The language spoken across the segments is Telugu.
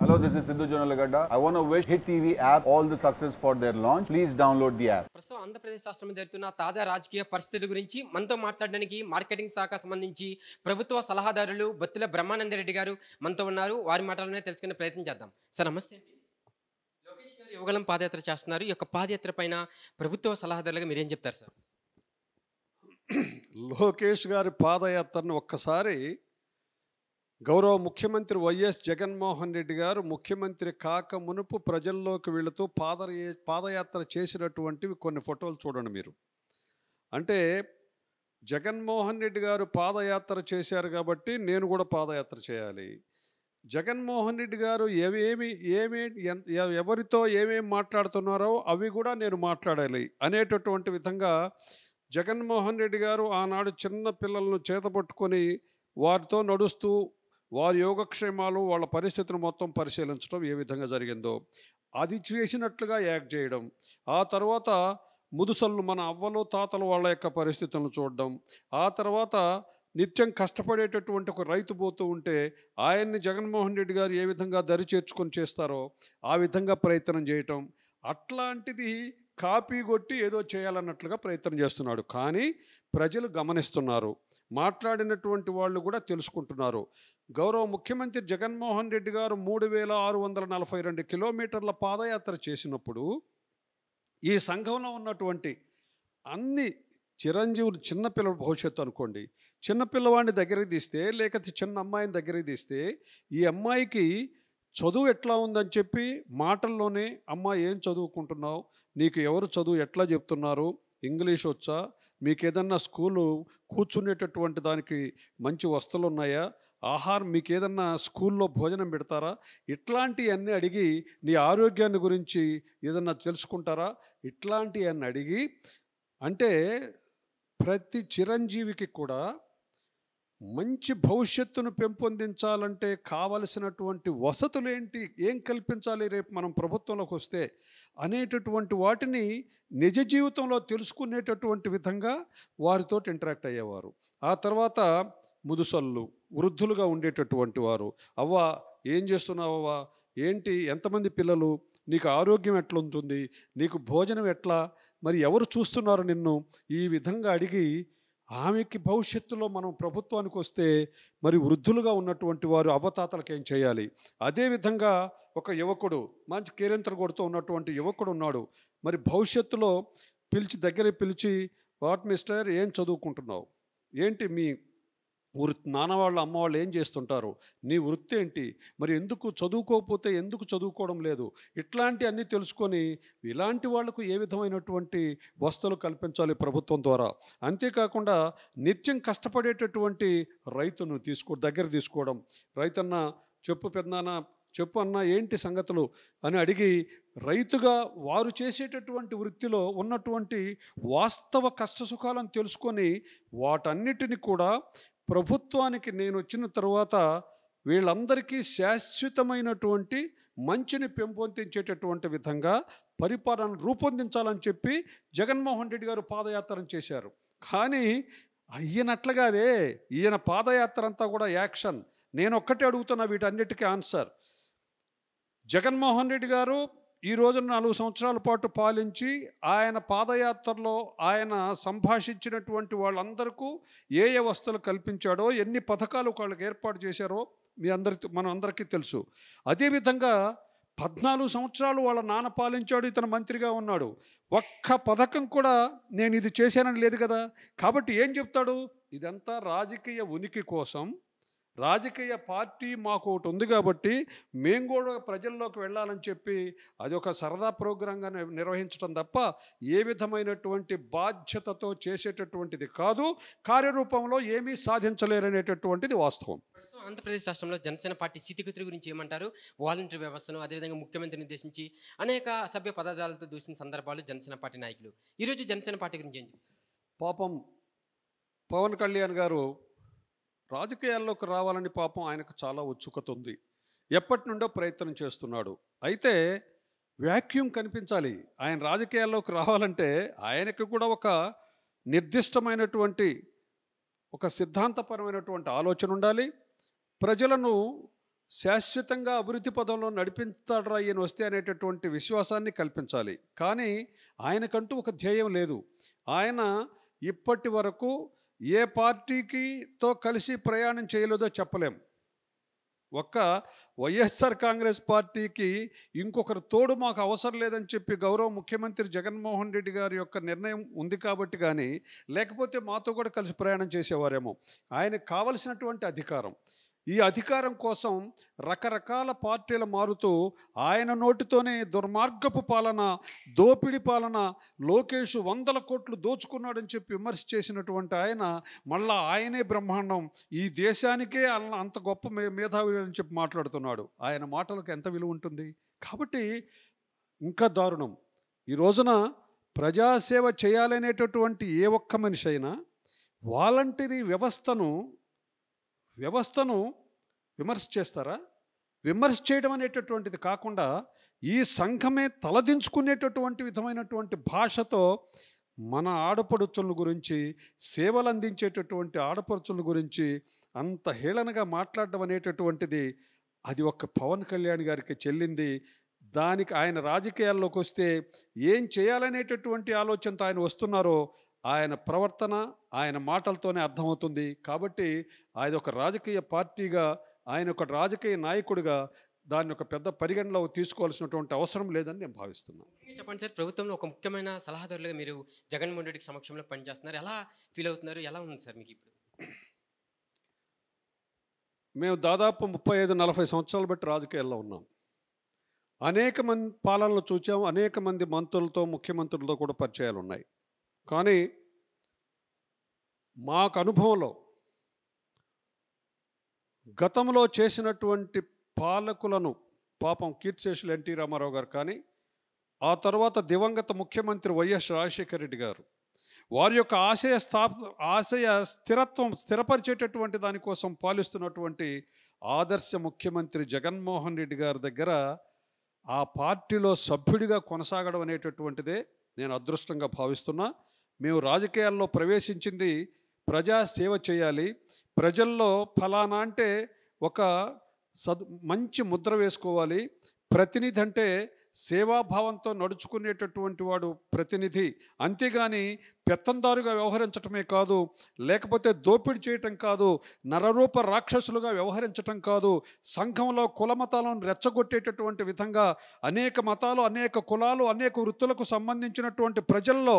Hello, this is Sidhu Jonalagada. I want to wish Hit TV app all the success for their launch. Please download the app. ప్రస్తుతం ఆంధ్రప్రదేశ్ రాష్ట్రంలో జరుగుతున్న తాజా రాజకీయ పరిస్థితుల గురించి మనతో మాట్లాడడానికి మార్కెటింగ్ శాఖ సంబంధించి ప్రభుత్వ సలహాదారులు బత్తుల బ్రహ్మానందరెడ్డి గారు మనతో ఉన్నారు వారి మాటలనే తెలుసుకునే ప్రయత్నం చేద్దాం సార్ నమస్తే అండి లోకేష్ గారు యువగలం పాదయాత్ర చేస్తున్నారు ఈ యొక్క పాదయాత్ర పైన ప్రభుత్వ సలహాదారులుగా మీరేం చెప్తారు సార్ లోకేష్ గారి పాదయాత్రను ఒక్కసారి గౌరవ ముఖ్యమంత్రి వైఎస్ జగన్మోహన్ రెడ్డి గారు ముఖ్యమంత్రి కాక మునుపు ప్రజల్లోకి వెళుతూ పాద పాదయాత్ర చేసినటువంటివి కొన్ని ఫోటోలు చూడండి మీరు అంటే జగన్మోహన్ రెడ్డి గారు పాదయాత్ర చేశారు కాబట్టి నేను కూడా పాదయాత్ర చేయాలి జగన్మోహన్ రెడ్డి గారు ఏమేమి ఏమే ఎన్- ఎ- ఎవరితో ఏమేమి మాట్లాడుతున్నారో అవి కూడా నేను మాట్లాడాలి అనేటటువంటి విధంగా జగన్మోహన్ రెడ్డి గారు ఆనాడు చిన్న పిల్లలను చేతపట్టుకొని వారితో నడుస్తూ వారి యోగక్షేమాలు వాళ్ళ పరిస్థితులు మొత్తం పరిశీలించడం ఏ విధంగా జరిగిందో అది చేసినట్లుగా యాక్ట్ చేయడం ఆ తర్వాత ముదుసళ్ళు మన అవ్వలు తాతలు వాళ్ళ యొక్క పరిస్థితులను చూడడం ఆ తర్వాత నిత్యం కష్టపడేటటువంటి ఒక రైతు పోతూ ఉంటే ఆయన్ని జగన్మోహన్ రెడ్డి గారు ఏ విధంగా దరి చేర్చుకొని చేస్తారో ఆ విధంగా ప్రయత్నం చేయటం అట్లాంటిది కాపీ కొట్టి ఏదో చేయాలన్నట్లుగా ప్రయత్నం చేస్తున్నాడు కానీ ప్రజలు గమనిస్తున్నారు మాట్లాడినటువంటి వాళ్ళు కూడా తెలుసుకుంటున్నారు గౌరవ ముఖ్యమంత్రి జగన్మోహన్ రెడ్డి గారు మూడు వేల ఆరు వందల నలభై రెండు కిలోమీటర్ల పాదయాత్ర చేసినప్పుడు ఈ సంఘంలో ఉన్నటువంటి అన్ని చిరంజీవులు చిన్నపిల్లల భవిష్యత్తు అనుకోండి చిన్నపిల్లవాడిని దగ్గరికి తీస్తే లేకపోతే చిన్న అమ్మాయిని దగ్గరికి తీస్తే ఈ అమ్మాయికి చదువు ఎట్లా ఉందని చెప్పి మాటల్లోనే అమ్మ ఏం చదువుకుంటున్నావు నీకు ఎవరు చదువు ఎట్లా చెప్తున్నారు ఇంగ్లీష్ వచ్చా మీకు ఏదన్నా స్కూలు కూర్చునేటటువంటి దానికి మంచి వస్తువులు ఉన్నాయా ఆహారం మీకు ఏదన్నా స్కూల్లో భోజనం పెడతారా ఇట్లాంటివన్నీ అడిగి నీ ఆరోగ్యాన్ని గురించి ఏదన్నా తెలుసుకుంటారా ఇట్లాంటివన్నీ అడిగి అంటే ప్రతి చిరంజీవికి కూడా మంచి భవిష్యత్తును పెంపొందించాలంటే కావలసినటువంటి వసతులు ఏంటి ఏం కల్పించాలి రేపు మనం ప్రభుత్వంలోకి వస్తే అనేటటువంటి వాటిని నిజ జీవితంలో తెలుసుకునేటటువంటి విధంగా వారితో ఇంటరాక్ట్ అయ్యేవారు ఆ తర్వాత ముదుసళ్ళు వృద్ధులుగా ఉండేటటువంటి వారు అవ్వ ఏం చేస్తున్నావవ్వా ఏంటి ఎంతమంది పిల్లలు నీకు ఆరోగ్యం ఎట్లా ఉంటుంది నీకు భోజనం ఎట్లా మరి ఎవరు చూస్తున్నారు నిన్ను ఈ విధంగా అడిగి ఆమెకి భవిష్యత్తులో మనం ప్రభుత్వానికి వస్తే మరి వృద్ధులుగా ఉన్నటువంటి వారు అవ్వతాతలకు ఏం చేయాలి అదేవిధంగా ఒక యువకుడు మంచి కేరింతలు కొడుతూ ఉన్నటువంటి యువకుడు ఉన్నాడు మరి భవిష్యత్తులో పిలిచి దగ్గర పిలిచి వాట్ మిస్టర్ ఏం చదువుకుంటున్నావు ఏంటి మీ వృత్తి నాన్న వాళ్ళు అమ్మ వాళ్ళు ఏం చేస్తుంటారు నీ వృత్తి ఏంటి మరి ఎందుకు చదువుకోకపోతే ఎందుకు చదువుకోవడం లేదు ఇట్లాంటి అన్నీ తెలుసుకొని ఇలాంటి వాళ్లకు ఏ విధమైనటువంటి వస్తువులు కల్పించాలి ప్రభుత్వం ద్వారా అంతేకాకుండా నిత్యం కష్టపడేటటువంటి రైతును తీసుకో దగ్గర తీసుకోవడం రైతన్న చెప్పు పెద్దనాన్న చెప్పు అన్న ఏంటి సంగతులు అని అడిగి రైతుగా వారు చేసేటటువంటి వృత్తిలో ఉన్నటువంటి వాస్తవ కష్టసుఖాలను తెలుసుకొని వాటన్నిటిని కూడా ప్రభుత్వానికి నేను వచ్చిన తర్వాత వీళ్ళందరికీ శాశ్వతమైనటువంటి మంచిని పెంపొందించేటటువంటి విధంగా పరిపాలన రూపొందించాలని చెప్పి జగన్మోహన్ రెడ్డి గారు పాదయాత్ర చేశారు కానీ అయ్యనట్లుగాదే ఈయన పాదయాత్ర అంతా కూడా యాక్షన్ నేను ఒక్కటే అడుగుతున్నా వీటన్నిటికీ ఆన్సర్ జగన్మోహన్ రెడ్డి గారు ఈ రోజున నాలుగు సంవత్సరాల పాటు పాలించి ఆయన పాదయాత్రలో ఆయన సంభాషించినటువంటి వాళ్ళందరికీ ఏ ఏ వస్తువులు కల్పించాడో ఎన్ని పథకాలు వాళ్ళకి ఏర్పాటు చేశారో మీ అందరికి మన అందరికీ తెలుసు అదేవిధంగా పద్నాలుగు సంవత్సరాలు వాళ్ళ నాన్న పాలించాడు ఇతను మంత్రిగా ఉన్నాడు ఒక్క పథకం కూడా నేను ఇది చేశానని లేదు కదా కాబట్టి ఏం చెప్తాడు ఇదంతా రాజకీయ ఉనికి కోసం రాజకీయ పార్టీ మాకు ఒకటి ఉంది కాబట్టి మేము కూడా ప్రజల్లోకి వెళ్ళాలని చెప్పి అది ఒక సరదా ప్రోగ్రాంగా ని- నిర్వహించడం తప్ప ఏ విధమైనటువంటి బాధ్యతతో చేసేటటువంటిది కాదు కార్యరూపంలో ఏమీ సాధించలేరనేటటువంటిది వాస్తవం ప్రస్తుతం ఆంధ్రప్రదేశ్ రాష్ట్రంలో జనసేన పార్టీ స్థితిగతుల గురించి ఏమంటారు వాలంటీర్ వ్యవస్థను అదేవిధంగా ముఖ్యమంత్రిని ఉద్దేశించి అనేక సభ్య పదజాలతో దూసిన సందర్భాలు జనసేన పార్టీ నాయకులు ఈరోజు జనసేన పార్టీ గురించి ఏం చెప్తారు? పాపం పవన్ కళ్యాణ్ గారు రాజకీయాల్లోకి రావాలని పాపం ఆయనకు చాలా ఉత్సుకత ఉంది ఎప్పటి నుండో ప్రయత్నం చేస్తున్నాడు అయితే వ్యాక్యూమ్ కనిపించాలి ఆయన రాజకీయాల్లోకి రావాలంటే ఆయనకు కూడా ఒక నిర్దిష్టమైనటువంటి ఒక సిద్ధాంతపరమైనటువంటి ఆలోచన ఉండాలి ప్రజలను శాశ్వతంగా అభివృద్ధి పదంలో నడిపిస్తాడరా ఈయన వస్తే అనేటటువంటి విశ్వాసాన్ని కల్పించాలి కానీ ఆయనకంటూ ఒక ధ్యేయం లేదు ఆయన ఇప్పటి వరకు ఏ పార్టీకితో కలిసి ప్రయాణం చేయలేదో చెప్పలేం ఒక్క వైఎస్ఆర్ కాంగ్రెస్ పార్టీకి ఇంకొకరు తోడు మాకు అవసరం లేదని చెప్పి గౌరవ ముఖ్యమంత్రి జగన్మోహన్ రెడ్డి గారి యొక్క నిర్ణయం ఉంది కాబట్టి కానీ లేకపోతే మాతో కూడా కలిసి ప్రయాణం చేసేవారేమో ఆయనకు కావలసినటువంటి అధికారం ఈ అధికారం కోసం రకరకాల పార్టీలు మారుతూ ఆయన నోటితోనే దుర్మార్గపు పాలన దోపిడి పాలన లోకేష్ వందల కోట్లు దోచుకున్నాడని చెప్పి విమర్శ చేసినటువంటి ఆయన మళ్ళా ఆయనే బ్రహ్మాండం ఈ దేశానికే అల్ల- అంత గొప్ప మే మేధావి అని చెప్పి మాట్లాడుతున్నాడు ఆయన మాటలకు ఎంత విలువ ఉంటుంది కాబట్టి ఇంకా దారుణం ఈ రోజున ప్రజాసేవ చేయాలనేటటువంటి ఏ ఒక్క మనిషి అయినా వాలంటరీ వ్యవస్థను వ్యవస్థను విమర్శ చేస్తారా విమర్శ చేయడం అనేటటువంటిది కాకుండా ఈ సంఘమే తలదించుకునేటటువంటి విధమైనటువంటి భాషతో మన ఆడపడుచుల గురించి సేవలు అందించేటటువంటి ఆడపడుచుల గురించి అంత హేళనగా మాట్లాడడం అనేటటువంటిది అది ఒక్క పవన్ కళ్యాణ్ గారికి చెల్లింది దానికి ఆయన రాజకీయాల్లోకి వస్తే ఏం చేయాలనేటటువంటి ఆలోచనతో ఆయన వస్తున్నారో ఆయన ప్రవర్తన ఆయన మాటలతోనే అర్థమవుతుంది కాబట్టి ఆయన ఒక రాజకీయ పార్టీగా ఆయన ఒక రాజకీయ నాయకుడిగా దాన్ని ఒక పెద్ద పరిగణలో తీసుకోవాల్సినటువంటి అవసరం లేదని నేను భావిస్తున్నాను ముఖ్యంగా చెప్పండి సార్ ప్రభుత్వంలో ఒక ముఖ్యమైన సలహాదారులుగా మీరు జగన్మోహన్ రెడ్డికి సమక్షంలో పనిచేస్తున్నారు ఎలా ఫీల్ అవుతున్నారు ఎలా ఉంది సార్ మీకు ఇప్పుడు మేము దాదాపు ముప్పై ఐదు నలభై సంవత్సరాలు బట్టి రాజకీయాల్లో ఉన్నాం అనేక మంది పాలనలు చూచాం అనేక మంది మంత్రులతో ముఖ్యమంత్రులతో కూడా పరిచయాలు ఉన్నాయి కానీ మాకు అనుభవంలో గతంలో చేసినటువంటి పాలకులను పాపం కీర్తిశేషులు ఎన్టీ రామారావు గారు కానీ ఆ తర్వాత దివంగత ముఖ్యమంత్రి వైఎస్ రాజశేఖర రెడ్డి గారు వారి యొక్క ఆశయ స్థాప ఆశయ స్థిరత్వం స్థిరపరిచేటటువంటి దానికోసం పాలిస్తున్నటువంటి ఆదర్శ ముఖ్యమంత్రి జగన్మోహన్ రెడ్డి గారి దగ్గర ఆ పార్టీలో సభ్యుడిగా కొనసాగడం అనేటటువంటిదే నేను అదృష్టంగా భావిస్తున్నా మేము రాజకీయాల్లో ప్రవేశించింది ప్రజా సేవ చేయాలి ప్రజల్లో ఫలానా అంటే ఒక సద్ మంచి ముద్ర వేసుకోవాలి ప్రతినిధి అంటే సేవాభావంతో నడుచుకునేటటువంటి వాడు ప్రతినిధి అంతేగాని పెత్తందారుగా వ్యవహరించటమే కాదు లేకపోతే దోపిడీ చేయటం కాదు నరరూప రాక్షసులుగా వ్యవహరించటం కాదు సంఘంలో కుల మతాలను రెచ్చగొట్టేటటువంటి విధంగా అనేక మతాలు అనేక కులాలు అనేక వృత్తులకు సంబంధించినటువంటి ప్రజల్లో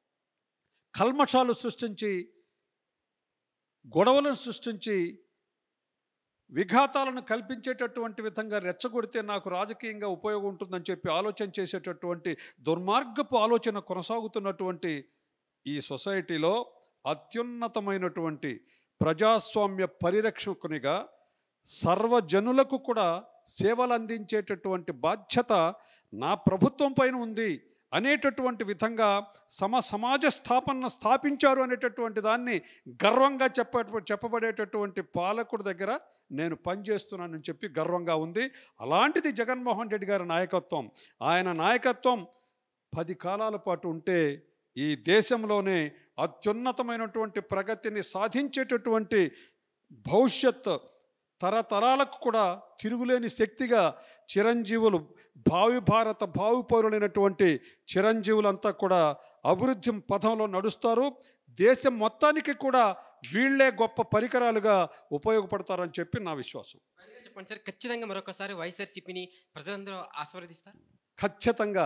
కల్మషాలు సృష్టించి గొడవలను సృష్టించి విఘాతాలను కల్పించేటటువంటి విధంగా రెచ్చగొడితే నాకు రాజకీయంగా ఉపయోగం ఉంటుందని చెప్పి ఆలోచన చేసేటటువంటి దుర్మార్గపు ఆలోచన కొనసాగుతున్నటువంటి ఈ సొసైటీలో అత్యున్నతమైనటువంటి ప్రజాస్వామ్య పరిరక్షకునిగా సర్వజనులకు కూడా సేవలు అందించేటటువంటి బాధ్యత నా ప్రభుత్వం పైన ఉంది అనేటటువంటి విధంగా సమ సమాజ స్థాపన స్థాపించారు అనేటటువంటి దాన్ని గర్వంగా చెప్ప చెప్పబడేటటువంటి పాలకుడి దగ్గర నేను పనిచేస్తున్నానని చెప్పి గర్వంగా ఉంది అలాంటిది జగన్మోహన్ రెడ్డి గారి నాయకత్వం ఆయన నాయకత్వం పది కాలాల పాటు ఉంటే ఈ దేశంలోనే అత్యున్నతమైనటువంటి ప్రగతిని సాధించేటటువంటి భవిష్యత్ తరతరాలకు కూడా తిరుగులేని శక్తిగా చిరంజీవులు భావి భారత భావి పౌరులైనటువంటి చిరంజీవులంతా కూడా అభివృద్ధి పథంలో నడుస్తారు దేశం మొత్తానికి కూడా వీళ్ళే గొప్ప పరికరాలుగా ఉపయోగపడతారని చెప్పి నా విశ్వాసం ఫైనల్గా చెప్పండి సార్ ఖచ్చితంగా మరొకసారి వైఎస్ఆర్సీపీని ప్రజలందరూ ఆస్వాదిస్తారు ఖచ్చితంగా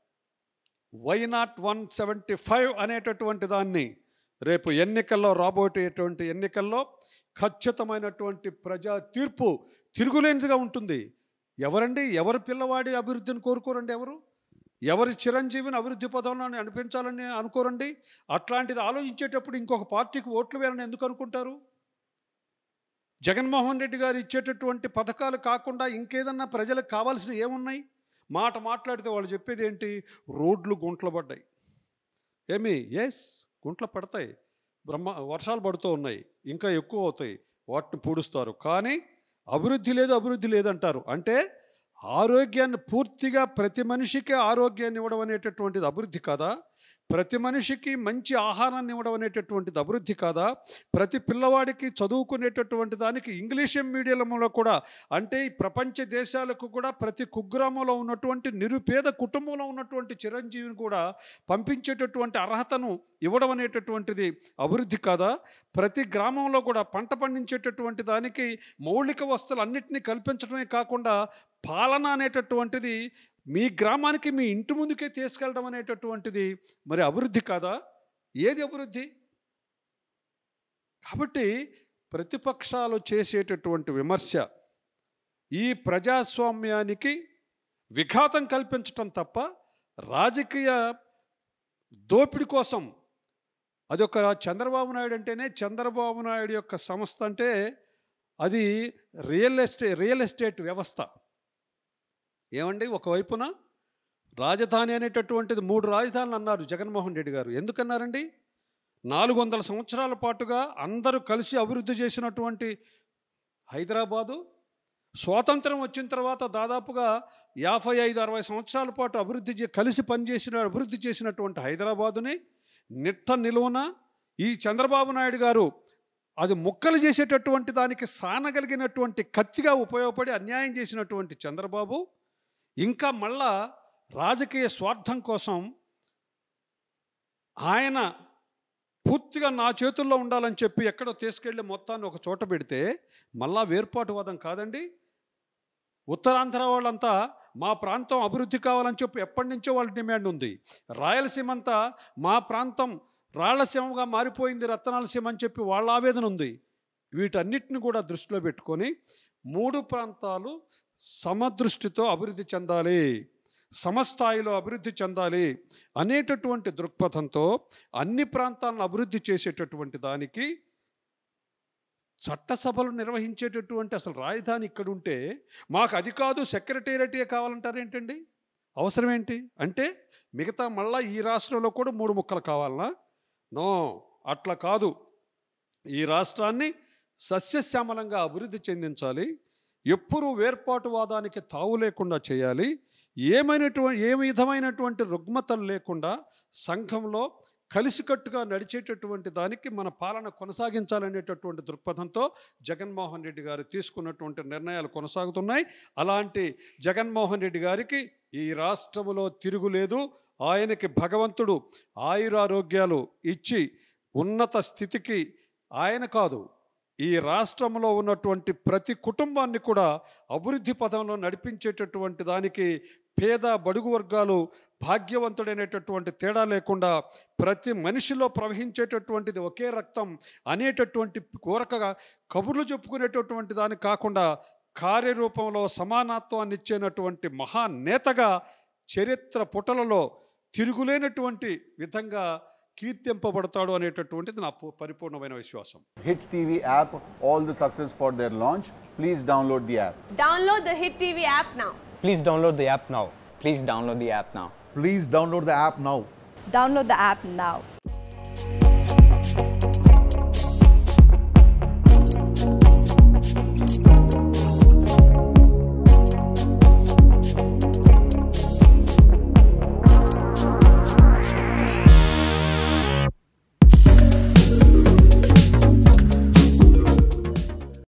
why not one seventy five అనేటటువంటి దాన్ని రేపు ఎన్నికల్లో రాబోయేటువంటి ఎన్నికల్లో ఖచ్చితమైనటువంటి ప్రజా తీర్పు తిరుగులేనిదిగా ఉంటుంది ఎవరండి ఎవరి పిల్లవాడి అభివృద్ధిని కోరుకోరండి ఎవరు ఎవరి చిరంజీవిని అభివృద్ధి పదంలో అనిపించాలని అనుకోరండి అట్లాంటిది ఆలోచించేటప్పుడు ఇంకొక పార్టీకి ఓట్లు వేయాలని ఎందుకు అనుకుంటారు జగన్మోహన్ రెడ్డి గారు ఇచ్చేటటువంటి పథకాలు కాకుండా ఇంకేదన్నా ప్రజలకు కావాల్సిన ఏమున్నాయి మాట మాట్లాడితే వాళ్ళు చెప్పేది ఏంటి రోడ్లు గుంటలు పడ్డాయి ఏమి ఎస్ గుంటలు పడతాయి బ్రహ్మ వర్షాలు పడుతూ ఉన్నాయి ఇంకా ఎక్కువ అవుతాయి వాటిని పూడుస్తారు కానీ అభివృద్ధి లేదు అభివృద్ధి లేదంటారు అంటే ఆరోగ్యాన్ని పూర్తిగా ప్రతి మనిషికి ఆరోగ్యాన్ని ఇవ్వడం అనేటటువంటిది అభివృద్ధి కాదా ప్రతి మనిషికి మంచి ఆహారాన్ని ఇవ్వడం అనేటటువంటిది అభివృద్ధి కాదా ప్రతి పిల్లవాడికి చదువుకునేటటువంటి దానికి ఇంగ్లీష్ మీడియంలో కూడా అంటే ఈ ప్రపంచ దేశాలకు కూడా ప్రతి కుగ్రామంలో ఉన్నటువంటి నిరుపేద కుటుంబంలో ఉన్నటువంటి చిరంజీవిని కూడా పంపించేటటువంటి అర్హతను ఇవ్వడం అనేటటువంటిది అభివృద్ధి కాదా ప్రతి గ్రామంలో కూడా పంట పండించేటటువంటి దానికి మౌలిక వస్తువులు అన్నింటినీ కల్పించడమే కాకుండా పాలన అనేటటువంటిది మీ గ్రామానికి మీ ఇంటి ముందుకే తీసుకెళ్ళడం అనేటటువంటిది మరి అభివృద్ధి కాదా ఏది అభివృద్ధి కాబట్టి ప్రతిపక్షాలు చేసేటటువంటి విమర్శ ఈ ప్రజాస్వామ్యానికి విఘాతం కల్పించటం తప్ప రాజకీయ దోపిడి కోసం అదొక చంద్రబాబు నాయుడు అంటేనే చంద్రబాబు నాయుడు యొక్క సంస్థ అంటే అది రియల్ ఎస్టే రియల్ ఎస్టేట్ వ్యవస్థ ఏమండి ఒకవైపున రాజధాని అనేటటువంటిది మూడు రాజధానులు అన్నారు జగన్మోహన్ రెడ్డి గారు ఎందుకన్నారండి నాలుగు వందల సంవత్సరాల పాటుగా అందరూ కలిసి అభివృద్ధి చేసినటువంటి హైదరాబాదు స్వాతంత్రం వచ్చిన తర్వాత దాదాపుగా యాభై ఐదు అరవై సంవత్సరాల పాటు అభివృద్ధి చే కలిసి పనిచేసిన అభివృద్ధి చేసినటువంటి హైదరాబాదుని నిట్ట నిలువున ఈ చంద్రబాబు నాయుడు గారు అది ముక్కలు చేసేటటువంటి దానికి సానగలిగినటువంటి కత్తిగా ఉపయోగపడి అన్యాయం చేసినటువంటి చంద్రబాబు ఇంకా మళ్ళా రాజకీయ స్వార్థం కోసం ఆయన పూర్తిగా నా చేతుల్లో ఉండాలని చెప్పి ఎక్కడో తీసుకెళ్ళి మొత్తాన్ని ఒక చోట పెడితే మళ్ళా వేర్పాటువాదం కాదండి ఉత్తరాంధ్ర వాళ్ళంతా మా ప్రాంతం అభివృద్ధి కావాలని చెప్పి ఎప్పటి నుంచో వాళ్ళ డిమాండ్ ఉంది రాయలసీమ అంతా మా ప్రాంతం రాళ్లసీమగా మారిపోయింది రత్నాలసీమ అని చెప్పి వాళ్ళ ఆవేదన ఉంది వీటన్నిటిని కూడా దృష్టిలో పెట్టుకొని మూడు ప్రాంతాలు సమదృష్టితో అభివృద్ధి చెందాలి సమస్థాయిలో అభివృద్ధి చెందాలి అనేటటువంటి దృక్పథంతో అన్ని ప్రాంతాలను అభివృద్ధి చేసేటటువంటి దానికి చట్టసభలు నిర్వహించేటటువంటి అసలు రాజధాని ఇక్కడ ఉంటే మాకు అది కాదు సెక్రటేరియటే కావాలంటారేంటండి అవసరం ఏంటి అంటే మిగతా మళ్ళా ఈ రాష్ట్రంలో కూడా మూడు ముక్కలు కావాలనా నో అట్లా కాదు ఈ రాష్ట్రాన్ని సస్యశ్యామలంగా అభివృద్ధి చెందించాలి ఎప్పుడూ వేర్పాటువాదానికి తావు లేకుండా చేయాలి ఏమైనటువంటి ఏ విధమైనటువంటి రుగ్మతలు లేకుండా సంఘంలో కలిసికట్టుగా నడిచేటటువంటి దానికి మన పాలన కొనసాగించాలనేటటువంటి దృక్పథంతో జగన్మోహన్ రెడ్డి గారు తీసుకున్నటువంటి నిర్ణయాలు కొనసాగుతున్నాయి అలాంటి జగన్మోహన్ రెడ్డి గారికి ఈ రాష్ట్రంలో తిరుగులేదు ఆయనకి భగవంతుడు ఆయురారోగ్యాలు ఇచ్చి ఉన్నత స్థితికి ఆయన కాదు ఈ రాష్ట్రంలో ఉన్నటువంటి ప్రతి కుటుంబాన్ని కూడా అభివృద్ధి పథంలో నడిపించేటటువంటి దానికి పేద బడుగు వర్గాలు భాగ్యవంతుడైనటువంటి తేడా లేకుండా ప్రతి మనిషిలో ప్రవహించేటటువంటిది ఒకే రక్తం అనేటటువంటి కోరకగా కబుర్లు చెప్పుకునేటటువంటి దాని కాకుండా కార్యరూపంలో సమానత్వాన్ని ఇచ్చేటటువంటి మహానేతగా చరిత్ర పుటలలో తిరుగులేనటువంటి విధంగా కీర్తింపబడతాడు అనేటటువంటిది నా పు- పరిపూర్ణమైన విశ్వాసం Hit TV app, all the success for their launch. Please download the app. Download the Hit TV app now. Please download the app now. Please download the app now. Please download the app now. Download the app now.